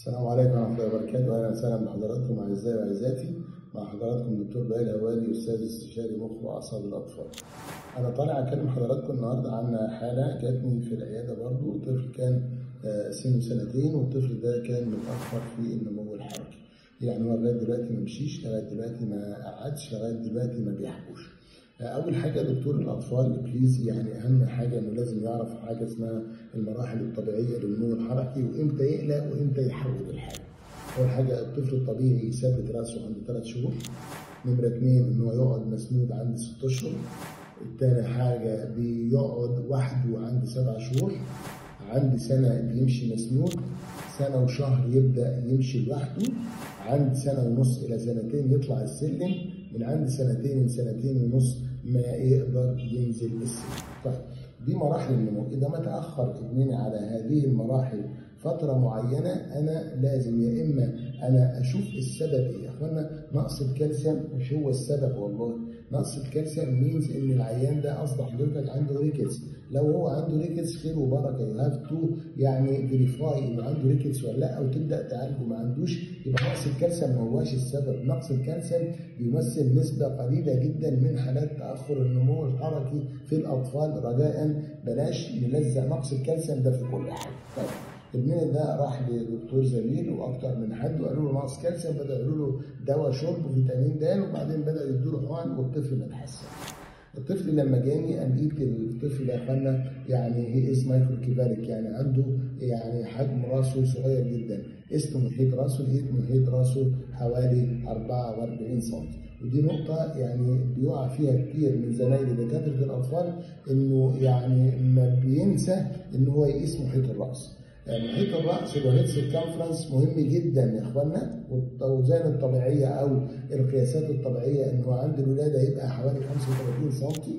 السلام عليكم ورحمة الله وبركاته، أهلا وسهلا بحضراتكم أعزائي وأعزائي، مع حضراتكم دكتور بهاء الهوالي أستاذ استشاري مخ وأعصاب الأطفال. أنا طالع أكلم حضراتكم النهاردة عن حالة جاتني في العيادة برضه، طفل كان سنه سنتين والطفل ده كان متأخر في النمو الحركي. يعني هو لغاية دلوقتي ما مشيش، لغاية دلوقتي ما قعدش، لغاية دلوقتي ما بيحبوش. اول حاجه دكتور الاطفال بليز يعني اهم حاجه انه لازم يعرف حاجه اسمها المراحل الطبيعيه للنمو الحركي وامتى يقلق وامتى يحول الحاجه. اول حاجه الطفل الطبيعي يثبت راسه عند ثلاث شهور. نمره اثنين ان هو يقعد مسنود عند ست اشهر. تاني حاجه بيقعد وحده عند سبع شهور. عند سنه بيمشي مسنود. سنه وشهر يبدا يمشي لوحده. عند سنه ونص الى سنتين يطلع السلم. من عند سنتين لسنتين ونص ما يقدر ينزل السلم. طيب دي مراحل النمو، إذا ما تأخر ابننا على هذه المراحل فترة معينة أنا لازم يا إما أنا أشوف السبب إيه، يا إخوانا نقص الكالسيوم مش هو السبب والله، نقص الكالسيوم مينز إن العيان ده أصبح حضرتك عنده ريكتس، لو هو عنده ريكتس خير وبركة يو هاف تو يعني فيريفاي إنه عنده ريكتس ولا لأ وتبدأ تعالجه ما عندوش يبقى نقص الكالسيوم ما هواش السبب، نقص الكالسيوم بيمثل نسبة قليلة جدا من حالات تأخر النمو الحركي في الأطفال رجاء بلاش نلزق نقص الكالسيوم ده في كل حاجة. طيب ابننا ده راح لدكتور زميل واكتر من حد وقالوا له ناقص كالسيوم بدأوا يقولوا له دواء شرب فيتامين د وبعدين بدأوا يدوا له حقن والطفل ما اتحسن. الطفل لما جاني قام لقيت الطفل ده اخوانا يعني هي از مايكرو كيفاليك يعني عنده يعني حجم راسه صغير جدا اسمه محيط راسه لقيت محيط راسه حوالي 44 سم ودي نقطة يعني بيقع فيها كتير من زمايلي دكاترة الأطفال إنه يعني ما بينسى إن هو يقيس محيط الرأس. محيط الرأس الوهيد سيركمفرنس مهم جدا يا اخوانا والأوزان الطبيعية أو القياسات الطبيعية إنه عند الولادة يبقى حوالي 35 سم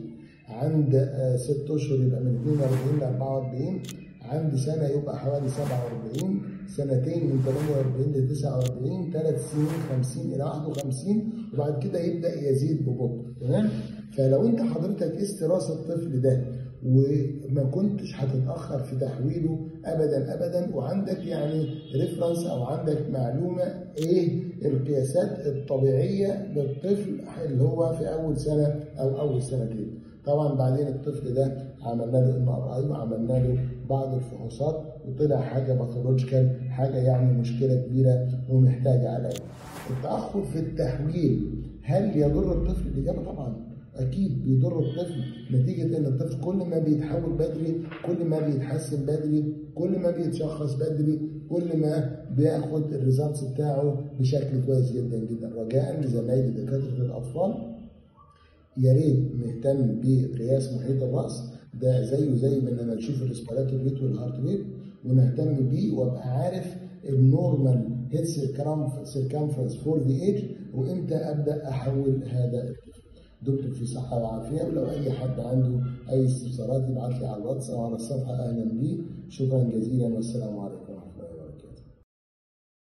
عند ست أشهر يبقى من 42 ل 44 عند سنة يبقى حوالي 47 سنتين من 48 ل 49 ثلاث سنين 50 إلى 51 وبعد كده يبدأ يزيد ببطء تمام فلو أنت حضرتك قست راس الطفل ده وما كنتش هتتاخر في تحويله ابدا ابدا وعندك يعني ريفرنس او عندك معلومه ايه القياسات الطبيعيه للطفل اللي هو في اول سنه او اول سنتين. طبعا بعدين الطفل ده عملنا له ام ار اي وعملنا له بعض الفحوصات وطلع حاجه باثولوجيكال حاجه يعني مشكله كبيره ومحتاجه علاج. التاخر في التحويل هل يضر الطفل؟ الاجابه طبعا اكيد بيضر الطفل نتيجه ان الطفل كل ما بيتحول بدري كل ما بيتحسن بدري كل ما بيتشخص بدري كل ما بياخد الريزلتس بتاعه بشكل كويس جدا جدا رجاء لزمايلي دكاتره الاطفال يا ريت نهتم بقياس محيط الراس ده زيه زي ما انا نشوف الريسبيراتور ريت والهارت ريت ونهتم بيه وابقى عارف النورمال هيد سيركمفرنس فور ذا ايج وامتى ابدا احول هذا الطفل دكتور في صحة وعافية ولو أي حد عنده أي استفسارات يبعت لي على الواتس أو على الصفحة أهلا بيه شكرا جزيلا والسلام عليكم